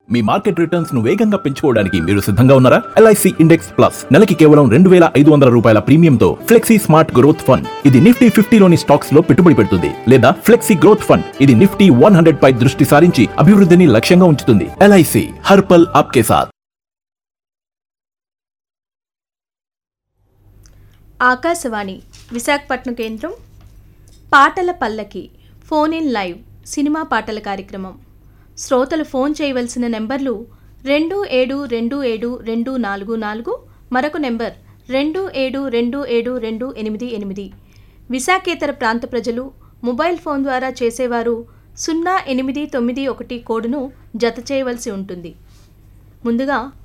మీ market returns ను వేగంగా పెంచుకోవడానికి మీరు సిద్ధంగా ఉన్నారా ఎల్ఐసి ఇండెక్స్ ప్లస్ నెలకి కేవలం రెండు వేల ఐదు వందల రూపాయల ప్రీమియంతో ఫ్లెక్సీ స్మార్ట్ గ్రోత్ ఫండ్ ఇది నిఫ్టీ ఫిఫ్టీలోని స్టాక్స్ లో పెట్టుబడి పెడుతుంది లేదా ఫ్లెక్సీ గ్రోత్ ఫండ్ ఇది నిఫ్టీ వన్ హండ్రెడ్ పై దృష్టి సారించి అభివృద్ధిని లక్ష్యంగా ఉంచుతుంది ఎల్ఐసి హర్పల్ ఆప్కే సాథ్ ఆకాశవాణి విశాఖపట్నం కేంద్రం పాటల పల్లకి ఫోన్ ఇన్ లైవ్ సినిమా పాటల కార్యక్రమం శ్రోతలు ఫోన్ చేయవలసిన నెంబర్లు రెండు ఏడు రెండు ఏడు రెండు నాలుగు నాలుగు మరొక నెంబర్ రెండు ఏడు రెండు ఏడు రెండు ఎనిమిది ఎనిమిది విశాఖేతర ప్రాంత ప్రజలు మొబైల్ ఫోన్ ద్వారా చేసేవారు సున్నా ఎనిమిది తొమ్మిది ఒకటి కోడ్ను జత చేయవలసి ఉంటుంది ముందుగా